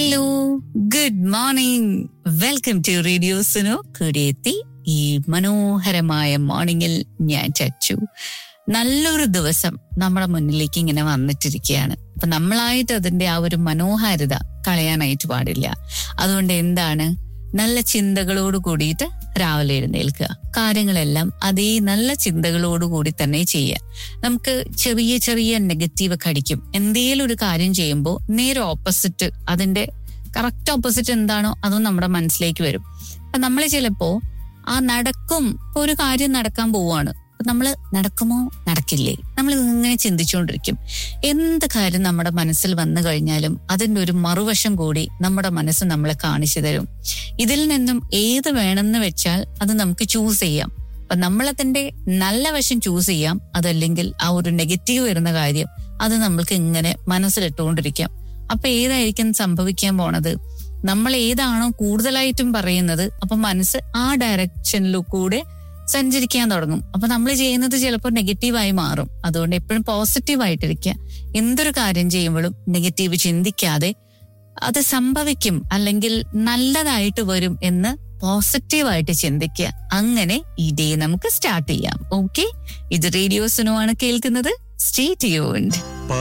hello good morning welcome to radio Suno കൂടിയെത്തി ഈ മനോഹരമായ മോർണിംഗിൽ ഞാൻ ചച്ചു നല്ലൊരു ദിവസം നമ്മുടെ മുന്നിലേക്ക് ഇങ്ങനെ വന്നിട്ടിരിക്കുകയാണ് അപ്പൊ നമ്മളായിട്ട് അതിന്റെ ആ ഒരു മനോഹാരിത കളയാനായിട്ട് പാടില്ല അതുകൊണ്ട് എന്താണ് നല്ല ചിന്തകളോട് കൂടിയിട്ട് രാവിലെ എഴുന്നേൽക്കുക കാര്യങ്ങളെല്ലാം അതേ നല്ല ചിന്തകളോട് കൂടി തന്നെ ചെയ്യുക നമുക്ക് ചെറിയ ചെറിയ നെഗറ്റീവ് ഒക്കെ അടിക്കും എന്തെങ്കിലും ഒരു കാര്യം ചെയ്യുമ്പോൾ നേരെ ഓപ്പോസിറ്റ് അതിന്റെ കറക്റ്റ് ഓപ്പോസിറ്റ് എന്താണോ അതും നമ്മുടെ മനസ്സിലേക്ക് വരും അപ്പൊ നമ്മൾ ചിലപ്പോ ആ നടക്കും ഇപ്പൊ ഒരു കാര്യം നടക്കാൻ പോവാണ് നമ്മൾ നടക്കുമോ നടക്കില്ലേ നമ്മൾ ഇങ്ങനെ ചിന്തിച്ചുകൊണ്ടിരിക്കും എന്ത് കാര്യം നമ്മുടെ മനസ്സിൽ വന്നു കഴിഞ്ഞാലും അതിന്റെ ഒരു മറുവശം കൂടി നമ്മുടെ മനസ്സ് നമ്മളെ കാണിച്ചു തരും ഇതിൽ നിന്നും ഏത് വേണമെന്ന് വെച്ചാൽ അത് നമുക്ക് ചൂസ് ചെയ്യാം അപ്പൊ നമ്മളതിന്റെ നല്ല വശം ചൂസ് ചെയ്യാം അതല്ലെങ്കിൽ ആ ഒരു നെഗറ്റീവ് വരുന്ന കാര്യം അത് നമ്മൾക്ക് ഇങ്ങനെ മനസ്സിലിട്ടുകൊണ്ടിരിക്കാം അപ്പൊ ഏതായിരിക്കും സംഭവിക്കാൻ പോണത് നമ്മൾ ഏതാണോ കൂടുതലായിട്ടും പറയുന്നത് അപ്പൊ മനസ്സ് ആ ഡയറക്ഷനിൽ കൂടെ സഞ്ചരിക്കാൻ തുടങ്ങും അപ്പൊ നമ്മൾ ചെയ്യുന്നത് ചിലപ്പോൾ നെഗറ്റീവായി മാറും അതുകൊണ്ട് എപ്പോഴും പോസിറ്റീവ് ആയിട്ടിരിക്കുക എന്തൊരു കാര്യം ചെയ്യുമ്പോഴും നെഗറ്റീവ് ചിന്തിക്കാതെ അത് സംഭവിക്കും അല്ലെങ്കിൽ നല്ലതായിട്ട് വരും എന്ന് പോസിറ്റീവായിട്ട് ചിന്തിക്കുക അങ്ങനെ ഈ ഡേ നമുക്ക് സ്റ്റാർട്ട് ചെയ്യാം ഓക്കെ ഇത് റേഡിയോസിനുമാണ് കേൾക്കുന്നത് സ്റ്റേ ട്യൂൺഡ്